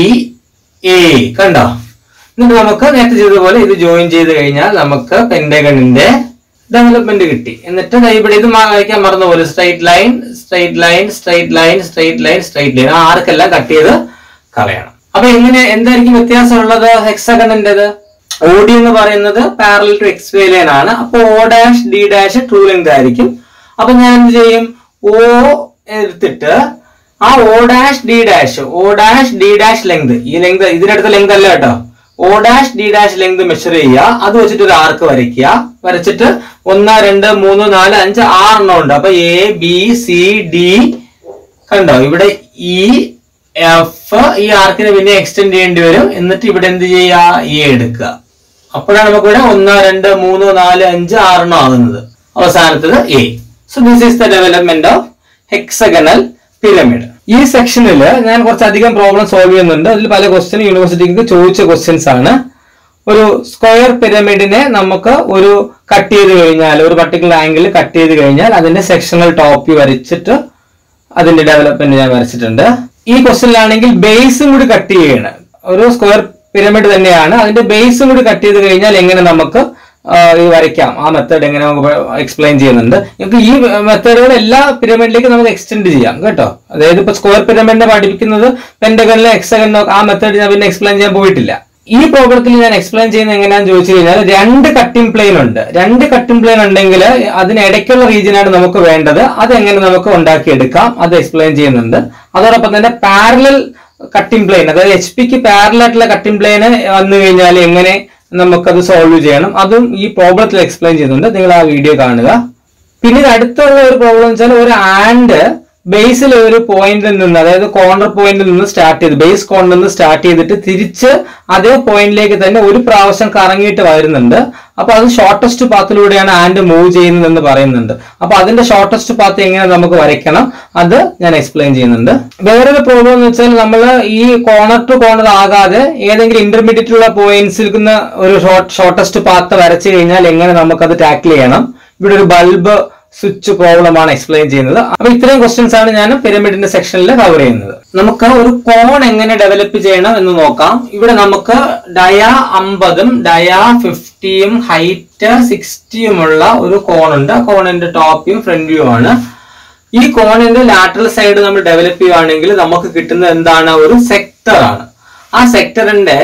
A കണ്ടോ എന്നിട്ട് നമുക്ക് നേരത്തെ ചെയ്തതുപോലെ ഇത് ജോയിൻ ചെയ്ത് കഴിഞ്ഞാൽ നമുക്ക് പെന്റഗണിന്റെ ഡെവലപ്മെന്റ് കിട്ടി എന്നിട്ട് ദാ ഇവിടെ ഇത് മാ- വരയ്ക്കാൻ മറന്ന പോലെ straight line straight line straight line straight line straight line ആ ആർക്കെല്ലാം കട്ട് ചെയ്ത് കളയണം അപ്പൊ എങ്ങനെ എന്തായിരിക്കും വ്യത്യാസമുള്ളത് ഹെക്സഗണിന്റേത് ഓഡി എന്ന് പറയുന്നത് parallel to X Y line ആണ് അപ്പൊ O dash D dash true length ആയിരിക്കും അപ്പൊ ഞാൻ എന്ത് ചെയ്യും ഓ എടുത്തിട്ട് ആ O dash D dash O dash D dash length ഈ ലെങ്ത് ഇതിനടുത്ത ലെങ്ത് അല്ല കേട്ടോ O dash D dash length measure ചെയ്യുക അത് വെച്ചിട്ട് ഒരു ആർക്ക് വരയ്ക്കുക വരച്ചിട്ട് ഒന്ന് രണ്ട് മൂന്ന് നാല് അഞ്ച് ആറെണ്ണം ഉണ്ട് അപ്പൊ എ ബി സി ഡി കണ്ടോ ഇവിടെ ഇ എഫ് ഈ ആർക്കിനെ പിന്നെ എക്സ്റ്റെൻഡ് ചെയ്യേണ്ടി വരും എന്നിട്ട് ഇവിടെ എന്ത് ചെയ്യുക എ എടുക്കുക അപ്പോഴാണ് നമുക്ക് ഇവിടെ ഒന്ന് രണ്ട് മൂന്ന് നാല് അഞ്ച് ആറെണ്ണം ആകുന്നത് അവസാനത്തത് A so this is the development of hexagonal pyramid ഈ സെക്ഷനിൽ ഞാൻ കുറച്ചധികം പ്രോബ്ലം സോൾവ് ചെയ്യുന്നുണ്ട് അതിൽ പല ക്വസ്റ്റ്യൻ യൂണിവേഴ്സിറ്റിക്ക് ചോദിച്ച ക്വസ്റ്റ്യൻസ് ആണ് ഒരു സ്ക്വയർ പിരമിഡിനെ നമുക്ക് ഒരു കട്ട് ചെയ്ത് കഴിഞ്ഞാൽ ഒരു പർട്ടിക്കുലർ ആംഗിളിൽ കട്ട് ചെയ്ത് കഴിഞ്ഞാൽ അതിന്റെ സെക്ഷണൽ ടോപ്പ് വരച്ചിട്ട് അതിന്റെ ഡെവലപ്മെന്റ് ഞാൻ വരച്ചിട്ടുണ്ട് ഈ ക്വസ്റ്റ്യനിലാണെങ്കിൽ ബേസും കൂടി കട്ട് ചെയ്യണം ഒരു സ്ക്വയർ പിരമിഡ് തന്നെയാണ് അതിന്റെ ബേസും കൂടി കട്ട് ചെയ്ത് കഴിഞ്ഞാൽ എങ്ങനെ നമുക്ക് ആ, ഇത് വരയ്ക്കാം ആ മെത്തേഡ് എങ്ങനെ നമുക്ക് എക്സ്പ്ലെയിൻ ചെയ്യുന്നുണ്ട് നമുക്ക് ഈ മെത്തേഡുകൾ എല്ലാ പിരമിഡിലേക്ക് നമുക്ക് എക്സ്റ്റെൻഡ് ചെയ്യാം കേട്ടോ അതായത് ഇപ്പൊ സ്ക്വയർ പിരമിഡിനെ പഠിപ്പിക്കുന്നത് പെന്റഗണിലെ എക്സഗണിലോ ആ മെത്തേഡ് ഞാൻ പിന്നെ എക്സ്പ്ലെയിൻ ചെയ്യാൻ പോയിട്ടില്ല ഈ പ്രോബ്ലത്തിൽ ഞാൻ എക്സ്പ്ലെയിൻ ചെയ്യുന്നത് എങ്ങനെയാണെന്ന് ചോദിച്ചു കഴിഞ്ഞാൽ രണ്ട് കട്ടിംഗ് പ്ലെയിൻ ഉണ്ട് രണ്ട് കട്ടിംഗ് പ്ലെയിൻ ഉണ്ടെങ്കിൽ അതിന് ഇടയ്ക്കുള്ള റീജിയനാണ് നമുക്ക് വേണ്ടത് അതെങ്ങനെ നമുക്ക് ഉണ്ടാക്കിയെടുക്കാം അത് എക്സ്പ്ലെയിൻ ചെയ്യുന്നുണ്ട് അതോടൊപ്പം തന്നെ പാരലൽ കട്ടിംഗ് പ്ലെയിൻ അതായത് എച്ച് പിക്ക് പാരലൽ ആയിട്ടുള്ള കട്ടിംഗ് പ്ലെയിന് വന്നു കഴിഞ്ഞാൽ എങ്ങനെ നമുക്കത് സോൾവ് ചെയ്യണം അതും ഈ പ്രോബ്ലത്തിൽ എക്സ്പ്ലെയിൻ ചെയ്യുന്നുണ്ട് നിങ്ങൾ ആ വീഡിയോ കാണുക പിന്നെ ഇത് അടുത്തുള്ള ഒരു പ്രോബ്ലം എന്ന് വെച്ചാൽ ഒരു ആൻഡ് ബേസിൽ ഒരു പോയിന്റിൽ നിന്ന് അതായത് കോർണർ പോയിന്റിൽ നിന്ന് സ്റ്റാർട്ട് ചെയ്ത് ബേസ് കോർണറിൽ നിന്ന് സ്റ്റാർട്ട് ചെയ്തിട്ട് തിരിച്ച് അതേ പോയിന്റിലേക്ക് തന്നെ ഒരു പ്രാവശ്യം കറങ്ങിയിട്ട് വരുന്നുണ്ട് അപ്പൊ അത് ഷോർട്ടസ്റ്റ് പാത്തിലൂടെയാണ് ആൻഡ് മൂവ് ചെയ്യുന്നതെന്ന് പറയുന്നുണ്ട് അപ്പൊ അതിന്റെ ഷോർട്ടസ്റ്റ് പാത്ത് എങ്ങനെ നമുക്ക് വരയ്ക്കണം അത് ഞാൻ എക്സ്പ്ലെയിൻ ചെയ്യുന്നുണ്ട് വേറൊരു പ്രോബ്ലം എന്ന് വെച്ചാൽ നമ്മൾ ഈ കോർണർ ടു കോർണർ ആകാതെ ഏതെങ്കിലും ഇന്റർമീഡിയറ്റ് ഉള്ള പോയിന്റ്സിൽ ഒരു ഷോർട്ടസ്റ്റ് പാത്ത് വരച്ചു കഴിഞ്ഞാൽ എങ്ങനെ നമുക്കത് ടാക്കിൾ ചെയ്യണം ഇവിടെ ഒരു ബൾബ് സ്വിച്ച് പ്രോബ്ലം ആണ് എക്സ്പ്ലെയിൻ ചെയ്യുന്നത് അപ്പൊ ഇത്രയും ക്വസ്റ്റ്യൻസ് ആണ് ഞാൻ പിരമിഡിന്റെ സെക്ഷനിൽ കവർ ചെയ്യുന്നത് നമുക്ക് ഒരു കോൺ എങ്ങനെ ഡെവലപ്പ് ചെയ്യണം എന്ന് നോക്കാം ഇവിടെ നമുക്ക് ഡയ അമ്പതും ഡയ ഫിഫ്റ്റിയും ഹൈറ്റ് സിക്സ്റ്റിയുമുള്ള ഒരു കോൺ ഉണ്ട് ആ കോണിന്റെ ടോപ്പ് വ്യൂ ഫ്രണ്ട് വ്യൂ ആണ് ഈ കോണിന്റെ ലാറ്ററൽ സൈഡ് നമ്മൾ ഡെവലപ്പ് ചെയ്യുവാണെങ്കിൽ നമുക്ക് കിട്ടുന്നത് എന്താണ് ഒരു സെക്ടർ ആണ് ആ സെക്ടറിന്റെ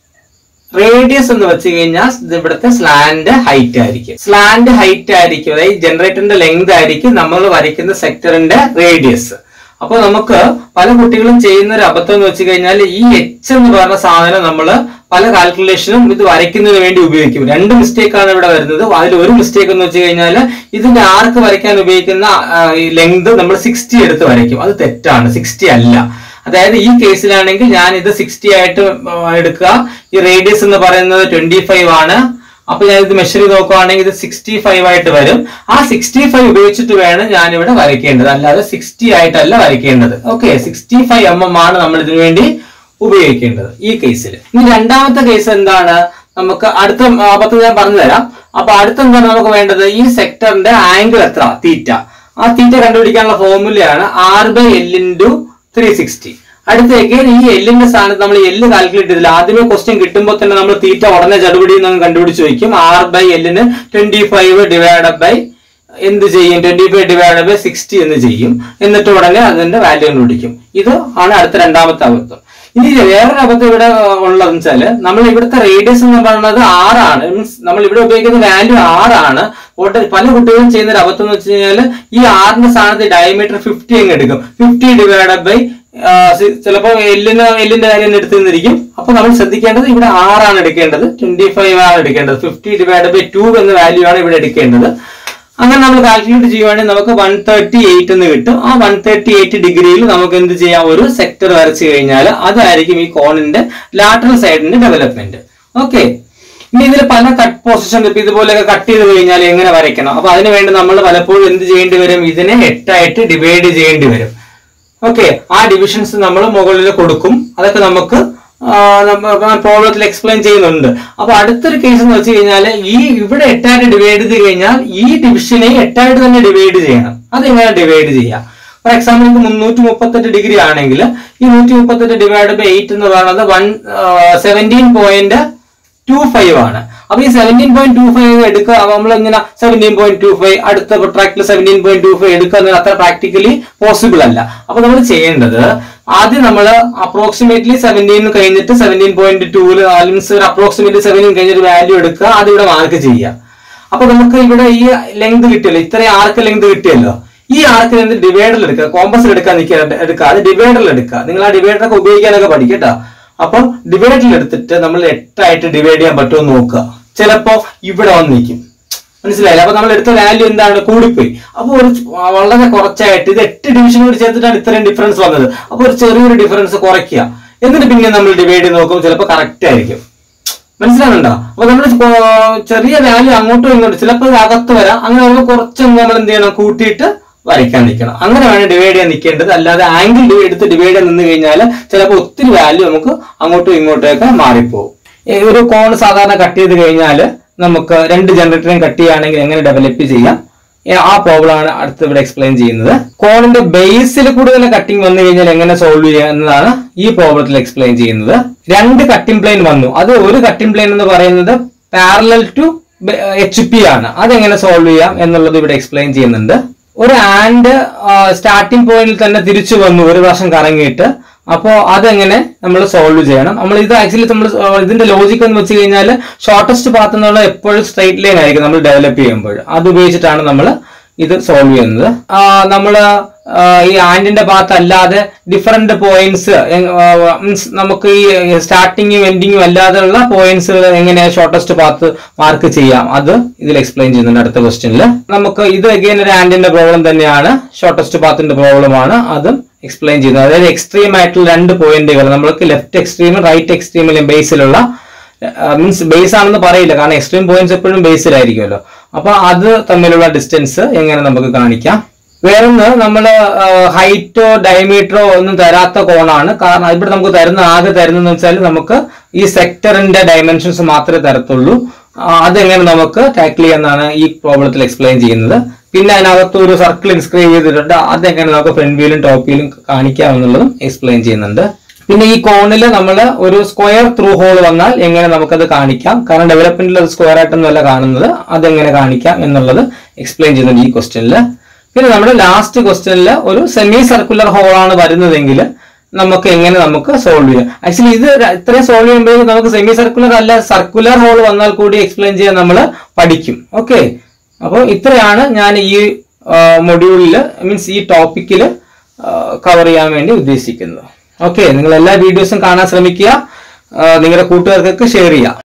റേഡിയസ് എന്ന് വെച്ച് കഴിഞ്ഞാൽ ഇത് ഇവിടുത്തെ സ്ലാൻഡ് ഹൈറ്റ് ആയിരിക്കും സ്ലാൻഡ് ഹൈറ്റ് ആയിരിക്കും അതായത് ജനറേറ്ററിന്റെ ലെങ്ത് ആയിരിക്കും നമ്മൾ വരയ്ക്കുന്ന സെക്ടറിന്റെ റേഡിയസ് അപ്പോൾ നമുക്ക് പല കുട്ടികളും ചെയ്യുന്ന ഒരു അബദ്ധം എന്ന് വെച്ച് കഴിഞ്ഞാൽ ഈ എച്ച് എന്ന് പറഞ്ഞ സാധനം നമ്മൾ പല കാൽക്കുലേഷനും ഇത് വരയ്ക്കുന്നതിന് വേണ്ടി ഉപയോഗിക്കും രണ്ട് മിസ്റ്റേക്ക് ആണ് ഇവിടെ വരുന്നത് അതിൽ ഒരു മിസ്റ്റേക്ക് എന്ന് വെച്ച് കഴിഞ്ഞാൽ ഇതിന്റെ ആർക്ക് വരയ്ക്കാൻ ഉപയോഗിക്കുന്ന ലെങ്ത് നമ്മൾ സിക്സ്റ്റി എടുത്ത് വരയ്ക്കും അത് തെറ്റാണ് സിക്സ്റ്റി അല്ല അതായത് ഈ കേസിലാണെങ്കിൽ ഞാൻ ഇത് സിക്സ്റ്റി ആയിട്ട് ആ, എടുക്കുക ഈ റേഡിയസ് എന്ന് പറയുന്നത് ട്വന്റി ഫൈവ് ആണ് അപ്പൊ ഞാൻ ഇത് മെഷർ ചെയ്ത് നോക്കുവാണെങ്കിൽ ഇത് സിക്സ്റ്റി ഫൈവ് ആയിട്ട് വരും ആ സിക്സ്റ്റി ഫൈവ് ഉപയോഗിച്ചിട്ട് വേണം ഞാൻ ഇവിടെ വരയ്ക്കേണ്ടത് അല്ലാതെ സിക്സ്റ്റി ആയിട്ടല്ല വരയ്ക്കേണ്ടത് okay sixty five M M ആണ് നമ്മൾ ഇതിനു വേണ്ടി ഉപയോഗിക്കേണ്ടത് ഈ കേസിൽ ഇനി രണ്ടാമത്തെ കേസ് എന്താണ് നമുക്ക് അടുത്ത അബദ്ധം ഞാൻ പറഞ്ഞു തരാം അപ്പൊ അടുത്ത എന്താണ് നമുക്ക് വേണ്ടത് ഈ സെക്ടറിന്റെ ആംഗിൾ എത്ര തീറ്റ ആ തീറ്റ കണ്ടുപിടിക്കാനുള്ള ഫോർമുലയാണ് R by L into three sixty അടുത്തേക്ക് ഈ എല്ലിന്റെ സ്ഥാനത്ത് നമ്മൾ എല്ല് കാൽക്കുലേറ്റ് ചെയ്തില്ല ആദ്യമേ ക്വസ്റ്റ്യൻ കിട്ടുമ്പോൾ തന്നെ നമ്മൾ തീറ്റ ഉടനെ ചടുപടി എന്ന് കണ്ടുപിടിച്ച് വയ്ക്കും ആർ ബൈ എല്ലിന് ട്വന്റി ഫൈവ് ഡിവൈഡ് ബൈ എന്ത് ചെയ്യും twenty five divide by sixty എന്ന് ചെയ്യും എന്നിട്ട് ഉടനെ അതിന്റെ വാല്യൂ കണ്ടുപിടിക്കും ഇത് ആണ് അടുത്ത രണ്ടാമത്തെ അബദ്ധം ഇനി വേറൊരു അബദ്ധം ഇവിടെ ഉള്ളതെന്ന് വെച്ചാല് നമ്മൾ ഇവിടുത്തെ റേഡിയസ് എന്ന് പറയുന്നത് ആറാണ് മീൻസ് നമ്മൾ ഇവിടെ ഉപയോഗിക്കുന്ന വാല്യൂ ആറാണ് ഓട്ടെ പല കുട്ടികളും ചെയ്യുന്ന ഒരു അബദ്ധം എന്ന് വെച്ച് കഴിഞ്ഞാൽ ഈ ആറിന്റെ സ്ഥാനത്ത് ഡയമീറ്റർ ഫിഫ്റ്റി അങ്ങ് എടുക്കും ഫിഫ്റ്റി ഡിവൈഡ് ബൈ ചിലപ്പോൾ എല്ലിന് എല്ലിന്റെ കാര്യം തന്നെ എടുത്തു നിന്നിരിക്കും അപ്പൊ നമ്മൾ ശ്രദ്ധിക്കേണ്ടത് ഇവിടെ ആറാണ് എടുക്കേണ്ടത് ട്വന്റി ഫൈവ് ആണ് എടുക്കേണ്ടത് ഫിഫ്റ്റി ഡിവൈഡ് ബൈ ടു എന്ന വാല്യൂ ആണ് ഇവിടെ എടുക്കേണ്ടത് അങ്ങനെ നമ്മൾ കാൽക്കുലേറ്റ് ചെയ്യുവാണെങ്കിൽ നമുക്ക് വൺ തേർട്ടി എയ്റ്റ് എന്ന് കിട്ടും ആ വൺ തേർട്ടി എയ്റ്റ് ഡിഗ്രിയിൽ നമുക്ക് എന്ത് ചെയ്യാം ഒരു സെക്ടർ വരച്ചു കഴിഞ്ഞാൽ അതായിരിക്കും ഈ കോണിന്റെ ലാറ്ററൽ സൈഡിന്റെ ഡെവലപ്മെന്റ് ഓക്കെ ഇനി ഇതിൽ പല കട്ട് പൊസിഷൻ ഇപ്പൊ ഇതുപോലെയൊക്കെ കട്ട് ചെയ്ത് കഴിഞ്ഞാൽ എങ്ങനെ വരയ്ക്കണം അപ്പൊ അതിന് വേണ്ടി നമ്മൾ പലപ്പോഴും എന്ത് ചെയ്യേണ്ടി വരും ഇതിനെ എട്ടായിട്ട് ഡിവൈഡ് ചെയ്യേണ്ടി വരും ഓക്കെ ആ ഡിവിഷൻസ് നമ്മൾ മുകളിൽ കൊടുക്കും അതൊക്കെ നമുക്ക് പ്രോബ്ലത്തിൽ എക്സ്പ്ലെയിൻ ചെയ്യുന്നുണ്ട് അപ്പൊ അടുത്തൊരു കേസ് എന്ന് വെച്ച് കഴിഞ്ഞാൽ ഈ ഇവിടെ എട്ടായിട്ട് ഡിവൈഡ് ചെയ്ത് കഴിഞ്ഞാൽ ഈ ഡിവിഷനെ എട്ടായിട്ട് തന്നെ ഡിവൈഡ് ചെയ്യണം അതെങ്ങനെ ഡിവൈഡ് ചെയ്യാം ഫോർ എക്സാമ്പിൾ ഇത് മുന്നൂറ്റി മുപ്പത്തെട്ട് ഡിഗ്രി ആണെങ്കിൽ ഈ നൂറ്റി മുപ്പത്തെട്ട് ഡിവൈഡ് ബൈ എയ്റ്റ് എന്ന് പറയുന്നത് one seventeen point two five ആണ് അപ്പൊ ഈ സെവൻറ്റീൻ പോയിന്റ് ടു ഫൈവ് എടുക്കുക നമ്മൾ ഇങ്ങനെ സെവൻറ്റീൻ പോയിന്റ് ടു ഫൈവ് അടുത്ത ട്രാക്കിൽ സെവൻറ്റീൻ പോയിന്റ് ടു ഫൈവ് എടുക്കുക എന്നത് അത്ര പ്രാക്ടിക്കലി പോസിബിൾ അല്ല അപ്പൊ നമ്മൾ ചെയ്യേണ്ടത് ആദ്യം നമ്മൾ അപ്രോക്സിമേറ്റ്ലി സെവൻറ്റീൻ കഴിഞ്ഞിട്ട് സെവൻറ്റീൻ പോയിന്റ് ടൂല് മീൻസ് ഒരു അപ്രോക്സിമേറ്റ്ലി സെവൻറ്റീൻ കഴിഞ്ഞിട്ട് വാല്യൂ എടുക്കുക അത് ഇവിടെ മാർക്ക് ചെയ്യുക അപ്പൊ നമുക്ക് ഇവിടെ ഈ ലെങ്ത് കിട്ടിയല്ലോ ഇത്രയും ആർക്ക് ലെങ്ത് കിട്ടിയല്ലോ ഈ ആർക്ക് ലെങ്ത് ഡിവൈഡറിൽ എടുക്കുക കോമ്പസിൽ എടുക്കാൻ നിൽക്കുക എടുക്കുക അത് ഡിവൈഡറിൽ എടുക്കുക നിങ്ങൾ ആ ഡിവൈഡറൊക്കെ ഉപയോഗിക്കാനൊക്കെ പഠിക്കട്ടോ അപ്പം ഡിവൈഡിൽ എടുത്തിട്ട് നമ്മൾ എട്ടായിട്ട് ഡിവൈഡ് ചെയ്യാൻ പറ്റുമോ എന്ന് നോക്കുക ചിലപ്പോ ഇവിടെ വന്ന് നിൽക്കും മനസ്സിലായില്ല അപ്പൊ നമ്മൾ എടുത്ത വാല്യൂ എന്താണ് കൂടിപ്പോയി അപ്പൊ ഒരു വളരെ കുറച്ചായിട്ട് ഇത് എട്ട് ഡിവിഷൻ കൂടി ചേർത്തിട്ടാണ് ഇത്രയും ഡിഫറൻസ് വന്നത് അപ്പൊ ഒരു ചെറിയൊരു ഡിഫറൻസ് കുറയ്ക്കുക എന്നിട്ട് പിന്നെ നമ്മൾ ഡിവൈഡ് ചെയ്ത് നോക്കുമ്പോൾ ചിലപ്പോൾ കറക്റ്റ് ആയിരിക്കും മനസ്സിലാകുന്നുണ്ടോ അപ്പൊ നമ്മൾ ചെറിയ വാല്യൂ അങ്ങോട്ടും ഇങ്ങോട്ടും ചിലപ്പോൾ ഇത് അകത്ത് വരാം അങ്ങനെ വരുമ്പോൾ കുറച്ചൊന്ന് നമ്മൾ എന്ത് ചെയ്യണം കൂട്ടിയിട്ട് വരയ്ക്കാൻ നിൽക്കണം അങ്ങനെ വേണം ഡിവൈഡ് ചെയ്യാൻ നിൽക്കേണ്ടത് അല്ലാതെ ആംഗിൾ എടുത്ത് ഡിവൈഡ് ചെയ്യാൻ നിന്ന് കഴിഞ്ഞാൽ ചിലപ്പോൾ ഒത്തിരി വാല്യൂ നമുക്ക് അങ്ങോട്ടും ഇങ്ങോട്ടൊക്കെ മാറിപ്പോകും ഈ ഒരു കോൺ സാധാരണ കട്ട് ചെയ്ത് കഴിഞ്ഞാൽ നമുക്ക് രണ്ട് ജനറേറ്ററും കട്ട് ചെയ്യുകയാണെങ്കിൽ എങ്ങനെ ഡെവലപ്പ് ചെയ്യാം ഏ, ആ പ്രോബ്ലം ആണ് അടുത്ത് ഇവിടെ എക്സ്പ്ലെയിൻ ചെയ്യുന്നത് കോണിന്റെ ബേസിൽ കൂടുതൽ കട്ടിംഗ് വന്നു കഴിഞ്ഞാൽ എങ്ങനെ സോൾവ് ചെയ്യുക എന്നതാണ് ഈ പ്രോബ്ലത്തിൽ എക്സ്പ്ലെയിൻ ചെയ്യുന്നത് രണ്ട് കട്ടിംഗ് പ്ലെയിൻ വന്നു അത് ഒരു കട്ടിംഗ് പ്ലെയിൻ എന്ന് പറയുന്നത് പാരലൽ ടു എച്ച് പി ആണ് അതെങ്ങനെ സോൾവ് ചെയ്യാം എന്നുള്ളത് ഇവിടെ എക്സ്പ്ലെയിൻ ചെയ്യുന്നുണ്ട് ഒരു ആൻഡ് സ്റ്റാർട്ടിംഗ് പോയിന്റിൽ തന്നെ തിരിച്ചു വന്നു ഒരു പ്രാവശ്യം കറങ്ങിയിട്ട് അപ്പോൾ അതെങ്ങനെ നമ്മൾ സോൾവ് ചെയ്യണം നമ്മൾ ഇത് ആക്ച്വലി നമ്മൾ ഇതിന്റെ ലോജിക് എന്ന് വെച്ച് കഴിഞ്ഞാൽ ഷോർട്ടസ്റ്റ് പാത്ത് എന്നുള്ള എപ്പോഴും സ്ട്രൈറ്റ് ലൈൻ ആയിരിക്കും നമ്മൾ ഡെവലപ്പ് ചെയ്യുമ്പോൾ അത് ഉപയോഗിച്ചിട്ടാണ് നമ്മൾ ഇത് സോൾവ് ചെയ്യുന്നത് നമ്മൾ ഈ ആൻഡിന്റെ പാത്ത് അല്ലാതെ ഡിഫറെന്റ് പോയിന്റ്സ് മീൻസ് നമുക്ക് ഈ സ്റ്റാർട്ടിങ്ങും എൻഡിങ്ങും അല്ലാതെയുള്ള പോയിന്റ്സ് എങ്ങനെ ഷോർട്ടസ്റ്റ് പാത്ത് മാർക്ക് ചെയ്യാം അത് ഇതിൽ എക്സ്പ്ലെയിൻ ചെയ്യുന്നുണ്ട് അടുത്ത ക്വസ്റ്റ്യനിൽ നമുക്ക് ഇത് അഗൈൻ ഒരു ആൻഡിന്റെ പ്രോബ്ലം തന്നെയാണ് ഷോർട്ടസ്റ്റ് പാത്തിന്റെ പ്രോബ്ലം ആണ് അതും എക്സ്പ്ലെയിൻ ചെയ്യുന്നത് അതായത് എക്സ്ട്രീം ആയിട്ടുള്ള രണ്ട് പോയിന്റുകൾ നമ്മൾക്ക് ലെഫ്റ്റ് എക്സ്ട്രീമും റൈറ്റ് എക്സ്ട്രീമിലും ബേസിലുള്ള മീൻസ് ബേസ് ആണെന്ന് പറയില്ല കാരണം എക്സ്ട്രീം പോയിന്റ്സ് എപ്പോഴും ബേസിലായിരിക്കുമല്ലോ അപ്പൊ അത് തമ്മിലുള്ള ഡിസ്റ്റൻസ് എങ്ങനെ നമുക്ക് കാണിക്കാം വേറൊന്ന് നമ്മൾ ഹൈറ്റോ ഡയമീറ്ററോ ഒന്നും തരാത്ത കോണാണ് കാരണം ഇവിടെ നമുക്ക് തരുന്ന ആകെ തരുന്നതെന്ന് വെച്ചാൽ നമുക്ക് ഈ സെക്ടറിന്റെ ഡയമെൻഷൻസ് മാത്രമേ തരത്തുള്ളൂ ആ, അതെങ്ങനെ നമുക്ക് ടാക്കിൾ ചെയ്യാന്നാണ് ഈ പ്രോബ്ലത്തിൽ എക്സ്പ്ലെയിൻ ചെയ്യുന്നത് പിന്നെ അതിനകത്ത് ഒരു സർക്കിൾ ഇൻസ്ക്രൈബ് ചെയ്തിട്ടുണ്ട് അതെങ്ങനെ നമുക്ക് ഫ്രണ്ട് വ്യൂലും ടോപ്പ് വ്യൂലും കാണിക്കാം എന്നുള്ളതും എക്സ്പ്ലെയിൻ ചെയ്യുന്നുണ്ട് പിന്നെ ഈ കോണിൽ നമ്മൾ ഒരു സ്ക്വയർ ത്രൂ ഹോൾ വന്നാൽ എങ്ങനെ നമുക്കത് കാണിക്കാം കാരണം ഡെവലപ്മെന്റിൽ അത് സ്ക്വയർ ആയിട്ടൊന്നുമല്ല കാണുന്നത് അതെങ്ങനെ കാണിക്കാം എന്നുള്ളത് എക്സ്പ്ലെയിൻ ചെയ്യുന്നുണ്ട് ഈ ക്വസ്റ്റ്യനിൽ പിന്നെ നമ്മുടെ ലാസ്റ്റ് ക്വസ്റ്റ്യനിൽ ഒരു സെമി സർക്കുലർ ഹോളാണ് വരുന്നതെങ്കിൽ നമുക്ക് എങ്ങനെ നമുക്ക് സോൾവ് ചെയ്യാം ആക്ച്വലി ഇത് ര- ഇത്രയും സോൾവ് ചെയ്യുമ്പോഴേക്കും നമുക്ക് സെമി സർക്കുലർ അല്ല സർക്കുലർ ഹോൾ വന്നാൽ കൂടി എക്സ്പ്ലെയിൻ ചെയ്യാൻ നമ്മൾ പഠിക്കും ഓക്കെ അപ്പോൾ ഇത്രയാണ് ഞാൻ ഈ മൊഡ്യൂളിൽ മീൻസ് ഈ ടോപ്പിക്കിൽ കവർ ചെയ്യാൻ വേണ്ടി ഉദ്ദേശിക്കുന്നത് ഓക്കെ നിങ്ങൾ എല്ലാ വീഡിയോസും കാണാൻ ശ്രമിക്കുക ആ, നിങ്ങളുടെ കൂട്ടുകാർക്കൊക്കെ ഷെയർ ചെയ്യാം